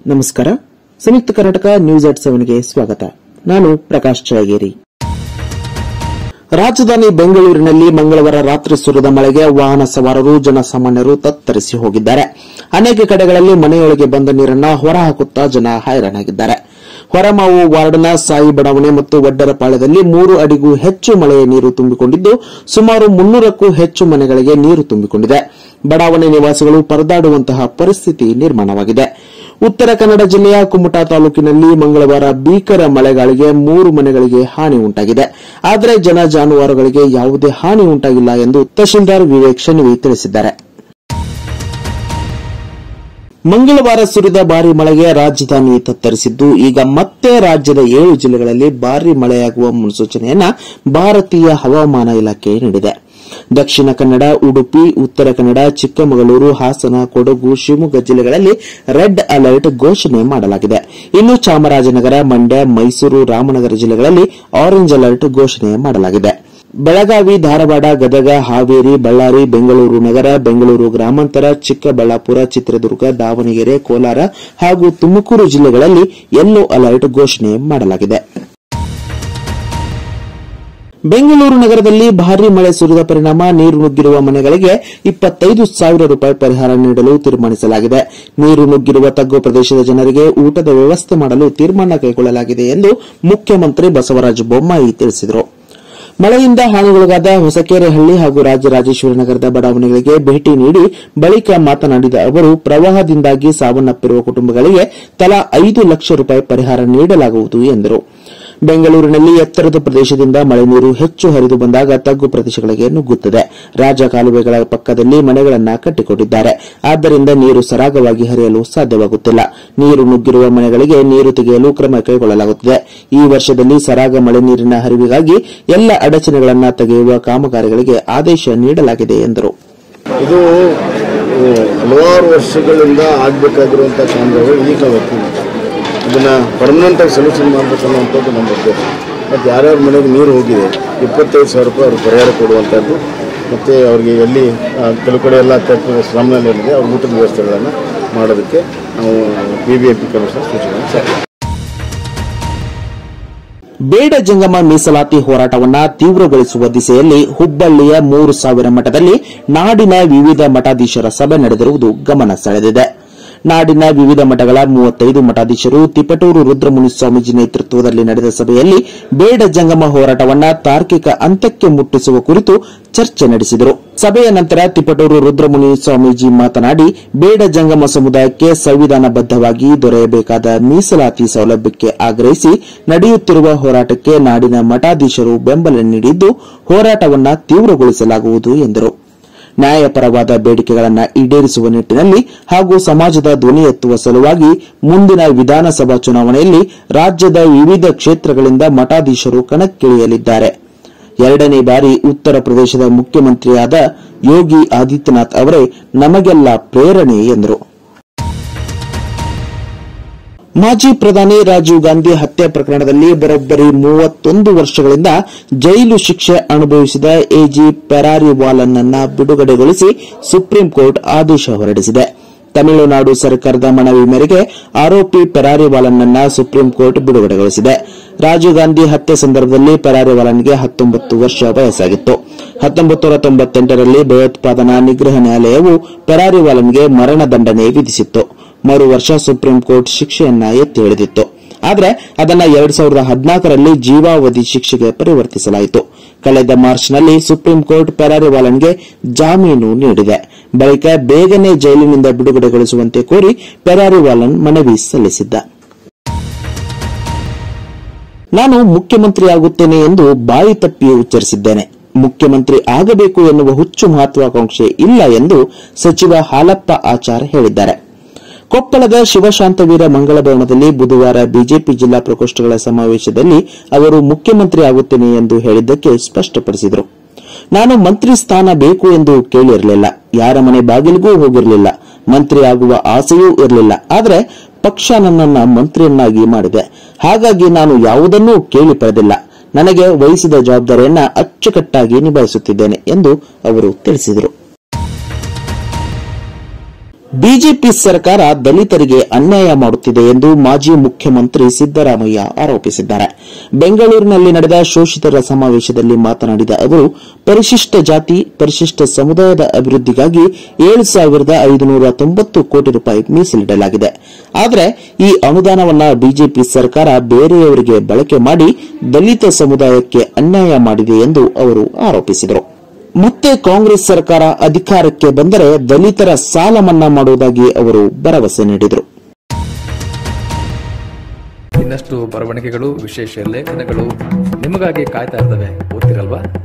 ನಮಸ್ಕಾರ Samyukta Karnataka news at ಸೆವೆನ್ಗೆ ಸ್ವಾಗತ ನಾನು ಪ್ರಕಾಶ್ ಚಳಗೇರಿ ರಾಜಧಾನಿ ಬೆಂಗಳೂರಿನಲ್ಲಿ ಮಂಗಳವಾರ ರಾತ್ರಿ ಸುರಿದ ಮಳೆಗೆ ವಾಹನ ಸವಾರರು ಜನಸಾಮಾನ್ಯರು ತತ್ತರಿಸಿ ಹೋಗಿದ್ದಾರೆ ಅನೇಕ ಕಡೆಗಳಲ್ಲಿ ಮನೆಯೊಳಗೆ ಬಂದ ನೀರನ್ನ ಹೊರಹಾಕುತ್ತಾ ಜನ ಹೈರಾಣಾಗಿದ್ದಾರೆ ಹೊರಮಾವು ವಾರ್ಡ್ನ ಸಾಯಿ ಬಡಾವಣೆ ಮತ್ತು ವಡ್ಡರಪಾಳ್ಯದಲ್ಲಿ ಮೂರು ಅಡಿಗೂ ಹೆಚ್ಚು ಮಳೆಯ ನೀರು ತುಂಬಿಕೊಂಡಿದ್ದು ಸುಮಾರು ಮುನ್ನೂರಕ್ಕೂ ಹೆಚ್ಚು ಮನೆಗಳಿಗೆ ನೀರು ತುಂಬಿಕೊಂಡಿದೆ ಬಡಾವಣೆ ನಿವಾಸಿಗಳು ಪರದಾಡುವಂತಹ ಪರಿಸ್ಥಿತಿ ನಿರ್ಮಾಣವಾಗಿದೆ ಉತ್ತರ ಕನ್ನಡ ಜಿಲ್ಲೆಯ ಕುಮಟಾ ತಾಲೂಕಿನಲ್ಲಿ ಮಂಗಳವಾರ ಭೀಕರ ಮಳೆಗಾಳಿಗೆ ಮೂರು ಮನೆಗಳಿಗೆ ಹಾನಿ ಉಂಟಾಗಿದೆ ಆದರೆ ಜನ ಜಾನುವಾರುಗಳಿಗೆ ಯಾವುದೇ ಹಾನಿ ಉಂಟಾಗಿಲ್ಲ ಎಂದು ತಹಶೀಲ್ದಾರ್ ವಿವೇಕ್ ಶನಿವಿ ತಿಳಿಸಿದ್ದಾರೆ ಮಂಗಳವಾರ ಸುರಿದ ಭಾರಿ ಮಳೆಗೆ ರಾಜಧಾನಿ ತತ್ತರಿಸಿದ್ದು ಈಗ ಮತ್ತೆ ರಾಜ್ಯದ ಏಳು ಜಿಲ್ಲೆಗಳಲ್ಲಿ ಭಾರಿ ಮಳೆಯಾಗುವ ಮುನ್ಸೂಚನೆಯನ್ನ ಭಾರತೀಯ ಹವಾಮಾನ ಇಲಾಖೆ ನೀಡಿದೆ ದಕ್ಷಿಣ ಕನ್ನಡ ಉಡುಪಿ ಉತ್ತರ ಕನ್ನಡ ಚಿಕ್ಕಮಗಳೂರು ಹಾಸನ ಕೊಡಗು ಶಿವಮೊಗ್ಗ ಜಿಲ್ಲೆಗಳಲ್ಲಿ ರೆಡ್ ಅಲರ್ಟ್ ಘೋಷಣೆ ಮಾಡಲಾಗಿದೆ ಇನ್ನು ಚಾಮರಾಜನಗರ ಮಂಡ್ಯ ಮೈಸೂರು ರಾಮನಗರ ಜಿಲ್ಲೆಗಳಲ್ಲಿ ಆರೆಂಜ್ ಅಲರ್ಟ್ ಘೋಷಣೆ ಮಾಡಲಾಗಿದೆ ಬೆಳಗಾವಿ ಧಾರವಾಡ ಗದಗ ಹಾವೇರಿ ಬಳ್ಳಾರಿ ಬೆಂಗಳೂರು ನಗರ ಬೆಂಗಳೂರು ಗ್ರಾಮಾಂತರ ಚಿಕ್ಕಬಳ್ಳಾಪುರ ಚಿತ್ರದುರ್ಗ ದಾವಣಗೆರೆ ಕೋಲಾರ ಹಾಗೂ ತುಮಕೂರು ಜಿಲ್ಲೆಗಳಲ್ಲಿ ಯೆಲ್ಲೋ ಅಲರ್ಟ್ ಘೋಷಣೆ ಮಾಡಲಾಗಿದೆ ಬೆಂಗಳೂರು ನಗರದಲ್ಲಿ ಭಾರೀ ಮಳೆ ಸುರಿದ ಪರಿಣಾಮ ನೀರು ನುಗ್ಗಿರುವ ಮನೆಗಳಿಗೆ ಇಪ್ಪತ್ತೈದು ಸಾವಿರ ರೂಪಾಯಿ ಪರಿಹಾರ ನೀಡಲು ತೀರ್ಮಾನಿಸಲಾಗಿದೆ ನೀರು ನುಗ್ಗಿರುವ ತಗ್ಗು ಪ್ರದೇಶದ ಜನರಿಗೆ ಊಟದ ವ್ಯವಸ್ಥೆ ಮಾಡಲು ತೀರ್ಮಾನ ಕೈಗೊಳ್ಳಲಾಗಿದೆ ಎಂದು ಮುಖ್ಯಮಂತ್ರಿ ಬಸವರಾಜ ಬೊಮ್ಮಾಯಿ ತಿಳಿಸಿದರು ಮಳೆಯಿಂದ ಹಾನಿಗೊಳಗಾದ ಹೊಸಕೆರೆಹಳ್ಳಿ ಹಾಗೂ ರಾಜರಾಜೇಶ್ವರಿ ನಗರದ ಬಡಾವಣೆಗಳಿಗೆ ಭೇಟಿ ನೀಡಿ ಬಳಿಕ ಮಾತನಾಡಿದ ಅವರು ಪ್ರವಾಹದಿಂದಾಗಿ ಸಾವನ್ನಪ್ಪಿರುವ ಕುಟುಂಬಗಳಿಗೆ ತಲಾ ಐದು ಲಕ್ಷ ರೂಪಾಯಿ ಪರಿಹಾರ ನೀಡಲಾಗುವುದು ಎಂದರು ಬೆಂಗಳೂರಿನಲ್ಲಿ ಎತ್ತರದ ಪ್ರದೇಶದಿಂದ ಮಳೆ ನೀರು ಹೆಚ್ಚು ಹರಿದು ಬಂದಾಗ ತಗ್ಗು ಪ್ರದೇಶಗಳಿಗೆ ನುಗ್ಗುತ್ತದೆ ರಾಜ ಕಾಲುವೆಗಳ ಪಕ್ಕದಲ್ಲಿ ಮನೆಗಳನ್ನ ಕಟ್ಟಿಕೊಂಡಿದ್ದಾರೆ ಆದ್ದರಿಂದ ನೀರು ಸರಾಗವಾಗಿ ಹರಿಯಲು ಸಾಧ್ಯವಾಗುತ್ತಿಲ್ಲ ನೀರು ನುಗ್ಗಿರುವ ಮನೆಗಳಿಗೆ ನೀರು ತೆಗೆಯಲು ಕ್ರಮ ಕೈಗೊಳ್ಳಲಾಗುತ್ತದೆ ಈ ವರ್ಷದಲ್ಲಿ ಸರಾಗ ಮಳೆ ನೀರಿನ ಹರಿವಿಗಾಗಿ ಎಲ್ಲ ಅಡಚಣೆಗಳನ್ನು ತೆಗೆಯುವ ಕಾಮಗಾರಿಗಳಿಗೆ ಆದೇಶ ನೀಡಲಾಗಿದೆ ಎಂದರು ಇದು ಆ, ಹಲವಾರು ವರ್ಷಗಳಿಂದ ಆಗಬೇಕಾಗಿರುವಂಥ ಕಾಮಗಾರಿಗಳು ಈಗ ಬರ್ತೀವಿ ಇದನ್ನು ಪರ್ಮನೆಂಟಾಗಿ ಸೊಲ್ಯೂಷನ್ ಮಾಡಬೇಕನ್ನುವಂಥದ್ದು ನಮ್ಮ ಉದ್ದೇಶ ಮತ್ತು ಯಾರ್ಯಾರ ಮನೆಗೆ ನೀರು ಹೋಗಿದೆ ಇಪ್ಪತ್ತೈದು ಸಾವಿರ ರೂಪಾಯಿ ಅವ್ರಿಗೆ ಪರಿಹಾರ ಕೊಡುವಂಥದ್ದು ಮತ್ತು ಅವ್ರಿಗೆ ಎಲ್ಲಿ ಆ, ಕೆಲವು ಕಡೆ ಎಲ್ಲ ಕೆಟ್ಟ ಸ್ಲಮ್ನಲ್ಲಿ ಏನಿದೆ ಅವ್ರ ಊಟದ ವ್ಯವಸ್ಥೆಗಳನ್ನು ಮಾಡೋದಕ್ಕೆ ನಾವು B B M P commissioner ಸೂಚನೆ ಸರ್ ಬೇಡ ಜಂಗಮ ಮೀಸಲಾತಿ ಹೋರಾಟವನ್ನ ತೀವ್ರಗೊಳಿಸುವ ದಿಸೆಯಲ್ಲಿ ಹುಬ್ಬಳ್ಳಿಯ ಮೂರು ಸಾವಿರ ಮಠದಲ್ಲಿ ನಾಡಿನ ವಿವಿಧ ಮಠಾಧೀಶರ ಸಭೆ ನಡೆದಿರುವುದು ಗಮನ ಸೆಳೆದಿದೆ ನಾಡಿನ ವಿವಿಧ ಮಠಗಳ ಮೂವತ್ತೈದು ಮಠಾಧೀಶರು ತಿಪಟೂರು ರುದ್ರಮುನಿ ಸ್ವಾಮೀಜಿ ನೇತೃತ್ವದಲ್ಲಿ ನಡೆದ ಸಭೆಯಲ್ಲಿ ಬೇಡ ಜಂಗಮ ಹೋರಾಟವನ್ನ ತಾರ್ಕಿಕ ಅಂತ್ಯಕ್ಕೆ ಮುಟ್ಟಿಸುವ ಕುರಿತು ಚರ್ಚೆ ನಡೆಸಿದರು ಸಭೆಯ ನಂತರ ತಿಪಟೂರು ರುದ್ರಮುನಿ ಸ್ವಾಮೀಜಿ ಮಾತನಾಡಿ ಬೇಡ ಜಂಗಮ ಸಮುದಾಯಕ್ಕೆ ಸಂವಿಧಾನಬದ್ದವಾಗಿ ದೊರೆಯಬೇಕಾದ ಮೀಸಲಾತಿ ಸೌಲಭ್ಯಕ್ಕೆ ಆಗ್ರಹಿಸಿ ನಡೆಯುತ್ತಿರುವ ಹೋರಾಟಕ್ಕೆ ನಾಡಿನ ಮಠಾಧೀಶರು ಬೆಂಬಲ ನೀಡಿದ್ದು ಹೋರಾಟವನ್ನ ತೀವ್ರಗೊಳಿಸಲಾಗುವುದು ಎಂದರು ನ್ಯಾಯಪರವಾದ ಬೇಡಿಕೆಗಳನ್ನು ಈಡೇರಿಸುವ ನಿಟ್ಟಿನಲ್ಲಿ ಹಾಗೂ ಸಮಾಜದ ಧ್ವನಿ ಎತ್ತುವ ಸಲುವಾಗಿ ಮುಂದಿನ ವಿಧಾನಸಭಾ ಚುನಾವಣೆಯಲ್ಲಿ ರಾಜ್ಯದ ವಿವಿಧ ಕ್ಷೇತ್ರಗಳಿಂದ ಮಠಾಧೀಶರು ಕಣಕ್ಕಿಳಿಯಲಿದ್ದಾರೆ ಎರಡನೇ ಬಾರಿ ಉತ್ತರ ಪ್ರದೇಶದ ಮುಖ್ಯಮಂತ್ರಿಯಾದ ಯೋಗಿ ಆದಿತ್ಯನಾಥ್ ಅವರೇ ನಮಗೆಲ್ಲ ಪ್ರೇರಣೆ ಎಂದರು ಮಾಜಿ ಪ್ರಧಾನಿ ರಾಜೀವ್ ಗಾಂಧಿ ಹತ್ಯೆ ಪ್ರಕರಣದಲ್ಲಿ ಬರೋಬ್ಬರಿ ಮೂವತ್ತೊಂದು ವರ್ಷಗಳಿಂದ ಜೈಲು ಶಿಕ್ಷೆ ಅನುಭವಿಸಿದ ಎಜಿ ಪೆರಾರಿವಾಲನ್ನನ್ನ ಬಿಡುಗಡೆಗೊಳಿಸಿ ಸುಪ್ರೀಂ ಕೋರ್ಟ್ ಆದೇಶ ಹೊರಡಿಸಿದೆ ತಮಿಳುನಾಡು ಸರ್ಕಾರದ ಮನವಿ ಮೇರೆಗೆ ಆರೋಪಿ ಪೆರಾರಿವಾಲನ್ನನ್ನ ಸುಪ್ರೀಂ ಕೋರ್ಟ್ ಬಿಡುಗಡೆಗೊಳಿಸಿದೆ ರಾಜೀವ್ ಗಾಂಧಿ ಹತ್ಯೆ ಸಂದರ್ಭದಲ್ಲಿ ಪೆರಾರಿವಾಲನ್ಗೆ ಹತ್ತೊಂಬತ್ತು ವರ್ಷ ವಯಸ್ಸಾಗಿತ್ತು ಹತ್ತೊಂಬತ್ತು ನೂರ ತೊಂಬತ್ತೆಂಟರಲ್ಲಿ ಭಯೋತ್ಪಾದನಾ ನಿಗ್ರಹ ನ್ಯಾಯಾಲಯವು ಪೆರಾರಿವಾಲನ್ಗೆ ಮರಣ ದಂಡನೆ ವಿಧಿಸಿತ್ತು ಮರು ವರ್ಷ ಸುಪ್ರೀಂ ಕೋರ್ಟ್ ಶಿಕ್ಷೆಯನ್ನ ಎತ್ತಿ ಹಿಡಿದಿತ್ತು ಆದರೆ ಅದನ್ನ ಎರಡ್ ಸಾವಿರದ ಹದಿನಾಲ್ಕರಲ್ಲಿ ಜೀವಾವಧಿ ಶಿಕ್ಷೆಗೆ ಪರಿವರ್ತಿಸಲಾಯಿತು ಕಳೆದ ಮಾರ್ಚ್ನಲ್ಲಿ ಸುಪ್ರೀಂ ಕೋರ್ಟ್ ಪೆರಾರಿವಾಲನ್ಗೆ ಜಾಮೀನು ನೀಡಿದೆ ಬಳಿಕ ಬೇಗನೆ ಜೈಲಿನಿಂದ ಬಿಡುಗಡೆಗೊಳಿಸುವಂತೆ ಕೋರಿ ಪೆರಾರಿವಾಲನ್ ಮನವಿ ಸಲ್ಲಿಸಿದ್ದ ನಾನು ಮುಖ್ಯಮಂತ್ರಿಯಾಗುತ್ತೇನೆ ಎಂದು ಬಾಯಿ ತಪ್ಪಿ ಉಚ್ಚರಿಸಿದ್ದೇನೆ ಮುಖ್ಯಮಂತ್ರಿ ಆಗಬೇಕು ಎನ್ನುವ ಹುಚ್ಚು ಮಹತ್ವಾಕಾಂಕ್ಷೆ ಇಲ್ಲ ಎಂದು ಸಚಿವ ಹಾಲಪ್ಪ ಆಚಾರ್ ಹೇಳಿದ್ದಾರೆ ಕೊಪ್ಪಳದ ಶಿವಶಾಂತವೀರ ಮಂಗಳ ಭವನದಲ್ಲಿ ಬುಧವಾರ ಬಿಜೆಪಿ ಜಿಲ್ಲಾ ಪ್ರಕೋಷ್ಠಗಳ ಸಮಾವೇಶದಲ್ಲಿ ಅವರು ಮುಖ್ಯಮಂತ್ರಿ ಆಗುತ್ತೇನೆ ಎಂದು ಹೇಳಿದ್ದಕ್ಕೆ ಸ್ಪಷ್ಟಪಡಿಸಿದರು ನಾನು ಮಂತ್ರಿ ಸ್ಥಾನ ಬೇಕು ಎಂದು ಕೇಳಿರಲಿಲ್ಲ ಯಾರ ಮನೆ ಬಾಗಿಲಿಗೂ ಹೋಗಿರಲಿಲ್ಲ ಮಂತ್ರಿ ಆಗುವ ಆಸೆಯೂ ಇರಲಿಲ್ಲ ಆದರೆ ಪಕ್ಷ ನನ್ನನ್ನ ಮಂತ್ರಿಯನ್ನಾಗಿ ಮಾಡಿದೆ ಹಾಗಾಗಿ ನಾನು ಯಾವುದನ್ನೂ ಕೇಳಿ ಪಡೆದಿಲ್ಲ ನನಗೆ ವಹಿಸಿದ ಜವಾಬ್ದಾರಿಯನ್ನ ಅಚ್ಚುಕಟ್ಟಾಗಿ ನಿಭಾಯಿಸುತ್ತಿದ್ದೇನೆ ಎಂದು ಅವರು ತಿಳಿಸಿದರು ಬಿಜೆಪಿ ಸರ್ಕಾರ ದಲಿತರಿಗೆ ಅನ್ಯಾಯ ಮಾಡುತ್ತಿದೆ ಎಂದು ಮಾಜಿ ಮುಖ್ಯಮಂತ್ರಿ ಸಿದ್ದರಾಮಯ್ಯ ಆರೋಪಿಸಿದ್ದಾರೆ ಬೆಂಗಳೂರಿನಲ್ಲಿ ನಡೆದ ಶೋಷಿತರ ಸಮಾವೇಶದಲ್ಲಿ ಮಾತನಾಡಿದ ಅವರು ಪರಿಶಿಷ್ಟ ಜಾತಿ ಪರಿಶಿಷ್ಟ ಸಮುದಾಯದ ಅಭಿವೃದ್ಧಿಗಾಗಿ ಏಳು ಸಾವಿರದ ಐದುನೂರ ತೊಂಬತ್ತು ಕೋಟಿ ರೂಪಾಯಿ ಮೀಸಲಿಡಲಾಗಿದೆ ಆದರೆ ಈ ಅನುದಾನವನ್ನ ಬಿಜೆಪಿ ಸರ್ಕಾರ ಬೇರೆಯವರಿಗೆ ಬಳಕೆ ಮಾಡಿ ದಲಿತ ಸಮುದಾಯಕ್ಕೆ ಅನ್ಯಾಯ ಮಾಡಿದೆ ಎಂದು ಅವರು ಆರೋಪಿಸಿದರು ಮತ್ತೆ ಕಾಂಗ್ರೆಸ್ ಸರ್ಕಾರ ಅಧಿಕಾರಕ್ಕೆ ಬಂದರೆ ದಲಿತರ ಸಾಲ ಮನ್ನಾ ಮಾಡುವುದಾಗಿ ಅವರು ಭರವಸೆ ನೀಡಿದರು ಇನ್ನಷ್ಟು ಬರವಣಿಗೆಗಳು ವಿಶೇಷ ಲೇಖನಗಳು ನಿಮಗಾಗಿ ಕಾಯ್ತಾ ಇರ್ತವೆ ಓದ್ತಿರಲ್ವಾ